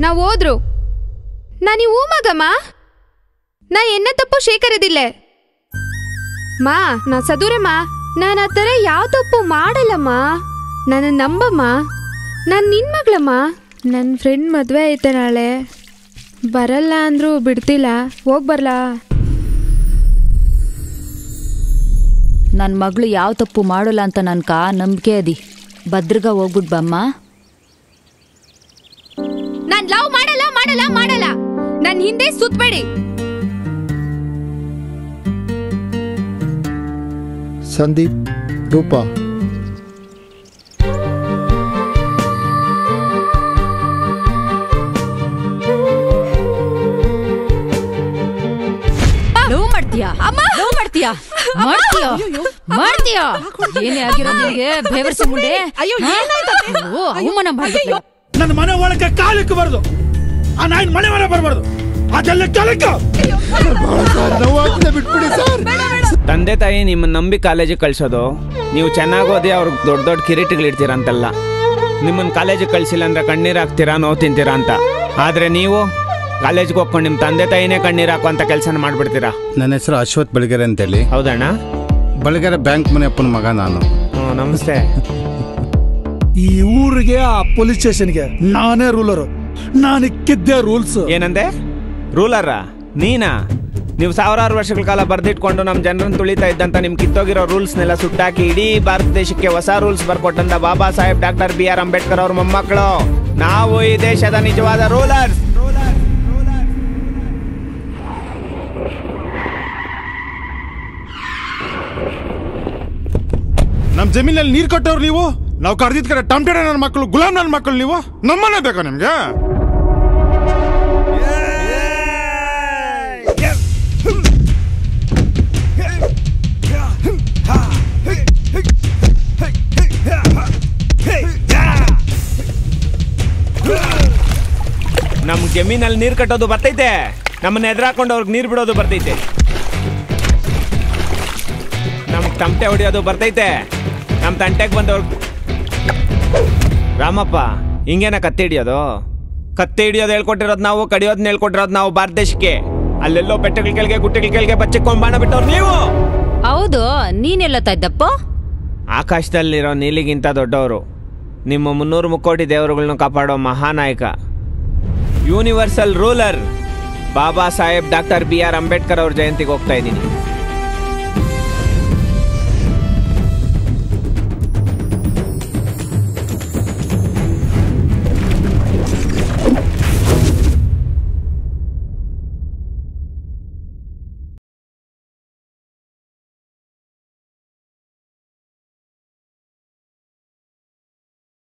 ನಾವು ಹೋದ್ರು ನಾನು ಹೂ ಮಗಮ್ಮ ನಾ ಎನ್ನ ತಪ್ಪು ಶೇಖರದಿಲ್ಲೆ ಮಾ ನಾ ಸದೂರಮ್ಮ ನಾನು ಆ ಥರ ಯಾವ ತಪ್ಪು ಮಾಡಲ್ಲಮ್ಮ ನನ್ನ ನಂಬಮ್ಮ ನಾನು ನಿನ್ ಮಗಳಮ್ಮ ನನ್ನ ಫ್ರೆಂಡ್ ಮದುವೆ ಐತೆ ನಾಳೆ ಬರಲ್ಲ ಅಂದ್ರೂ ಬಿಡ್ತಿಲ್ಲ ಹೋಗ್ ಬರ್ಲಾ ನನ್ನ ಮಗಳು ಯಾವ ತಪ್ಪು ಮಾಡೋಲ್ಲ ಅಂತ ನನ್ಕ ನಂಬಿಕೆ ಅದಿ ಭದ್ರಗ ಹೋಗ್ಬಿಟ್ ಬಮ್ಮ ನಾನ್ ಲವ್ ಮಾಡಲ್ಲ ಮಾಡಲ್ಲ ಮಾಡಲ್ಲ ನನ್ ಹಿಂದೆ ಸುತ್ಬೇಡಿ ಸಂದೀಪ್ ರೂಪಾ ಲವ್ ಮಾಡ್ತೀಯಾ ಲವ್ ಮಾಡ್ತೀಯಾ ಮಾಡ್ತೀಯಾ ಮಾಡ್ತೀಯಾ ಏನೇ ಆಗಿರೋ ನಿನಗೆ ಬೇವರ್ಸಿ ಮುಂಡೆ ಅಯ್ಯೋ, ಹಾ? ಏನಾಯ್ತತ್ತೆ? ಓ, ಅವಮಾನ ಮಾಡಿದ್ಲು ನನ್ನ ಮನೆ ಒಳಗೆ ಕಾಲಿಕ್ಕೆ ಬರದು ಆ ನಾಯಿನ ಮನೆ ಮನೆ ಬರಬಾರ್ದು ಅದೆಲ್ಲ ಕೆಳಕ್ಕೆ ನೋವಾಗ್ತದೆ ಬಿಟ್ಬಿಡಿ ಸರ್ ತಂದೆ ತಾಯಿ ನಿಮ್ಮನ್ನ ನಂಬಿ ಕಾಲೇಜಿಗೆ ಕಳ್ಸೋದು ನೀವು ಚೆನ್ನಾಗಿ ಓದಿ ಅವ್ರಿಗೆ ದೊಡ್ಡ ದೊಡ್ಡ ಕಿರೀಟಗಳಿಡ್ತೀರಂತಲ್ಲ ನಿಮ್ಮನ್ನ ಕಾಲೇಜಿಗೆ ಕಳ್ಸಿಲ್ಲ ಅಂದ್ರೆ ಕಣ್ಣೀರು ಹಾಕ್ತೀರಾ ನೋವು ತಿಂತೀರಾ ಅಂತ ಆದರೆ ನೀವು ಕಾಲೇಜ್ಗೆ ಹೋಗ್ಕೊಂಡು ನಿಮ್ಮ ತಂದೆ ತಾಯಿನೇ ಕಣ್ಣೀರು ಹಾಕುವಂಥ ಕೆಲಸನ ಮಾಡ್ಬಿಡ್ತೀರಾ ನನ್ನ ಹೆಸರು ಅಶ್ವಥ್ ಬೆಳಗೆರೆ ಅಂತೇಳಿ ಹೌದಣ್ಣ ಬೆಳಗೆರೆ ಬ್ಯಾಂಕ್ ಮನೆ ಅಪ್ಪನ ಮಗ ನಾನು ಹ್ಞೂ ನಮಸ್ತೆ ಈ ಊರಿಗೆ ಆ ಪೊಲೀಸ್ ಸ್ಟೇಷನ್ಗೆ ನಾನೇ ರೂಲರು ನಾನು ಇಕ್ಕಿದ್ದೆ ರೂಲ್ಸ್ ಏನಂದೆ ರೂಲರ ನೀನಾ ನೀವು ಸಾವಿರಾರು ವರ್ಷಗಳ ಕಾಲ ಬರೆದಿಟ್ಕೊಂಡು ನಮ್ಮ ಜನರನ್ನ ತುಳಿತಾ ಇದ್ದಂತ ನಿಮ್ ಕಿತ್ತೋಗಿರೋ ರೂಲ್ಸ್ನೆಲ್ಲ ಸುಟ್ಟಾಕಿ ಇಡೀ ಭಾರತ ದೇಶಕ್ಕೆ ಹೊಸ ರೂಲ್ಸ್ ಬರ್ಕೊಟ್ಟಂತ Baba Saheb doctor B R Ambedkar ಅವ್ರ ಮೊಮ್ಮಕ್ಕಳು ನಾವು ಈ ದೇಶದ ನಿಜವಾದ ರೂಲರ್ಸ್ ನಮ್ಮ ಜಮೀನಲ್ಲಿ ನೀರು ಕಟ್ಟೋರು ನೀವು ನಾವು ಕರೆದಿದ್ ಕಡೆ ಟಮ್ಟೆಡ ನನ್ನ ಮಕ್ಕಳು ಗುಲಾಮ್ ನನ್ನ ಮಕ್ಕಳು ನೀವು ನಮ್ಮನೆ ಬೇಕಾ ನಿಮ್ಗೆ ನಮ್ ಜಮೀನಲ್ಲಿ ನೀರ್ ಕಟ್ಟೋದು ಬರ್ತೈತೆ ನಮ್ಮನ್ನ ಎದುರಾಕೊಂಡು ಅವ್ರಿಗೆ ನೀರ್ ಬಿಡೋದು ಬರ್ತೈತೆ ನಮ್ಗೆ ತಮಟೆ ಹೊಡಿಯೋದು ಬರ್ತೈತೆ ನಮ್ಮ ತಂಟೆಗೆ ಬಂದವ್ರಿಗೆ ರಾಮಪ್ಪ ಹಿಂಗೇನ ಕತ್ತೆ ಹಿಡಿಯೋದು ಕತ್ತೆ ಹಿಡಿಯೋದು ಹೇಳ್ಕೊಟ್ಟಿರೋದು ನಾವು ಕಡಿಯೋದನ್ನ ಹೇಳ್ಕೊಟ್ಟಿರೋದು ನಾವು ಭಾರತ ದೇಶಕ್ಕೆ ಅಲ್ಲೆಲ್ಲೋ ಬೆಟ್ಟಗಳ ಕೆಳಗೆ ಗುಟ್ಟೆಗಳ ಕೆಳಗೆ ಬಚ್ಚಿಕೊಂಡು ಬಾಣ ಬಿಟ್ಟವ್ರು ನೀವು ಹೌದು ನೀನೆಲ್ಲತ್ತಾ ಇದ್ದಪ್ಪ ಆಕಾಶದಲ್ಲಿರೋ ನೀಲಿಗಿಂತ ದೊಡ್ಡವರು ನಿಮ್ಮ ಮುನ್ನೂರು ಮುಕ್ಕೋಟಿ ದೇವರುಗಳನ್ನ ಕಾಪಾಡೋ ಮಹಾನಾಯಕ universal ruler Baba Saheb doctor B R Ambedkar ಅವ್ರ ಜಯಂತಿಗೆ ಹೋಗ್ತಾ ಇದ್ದೀನಿ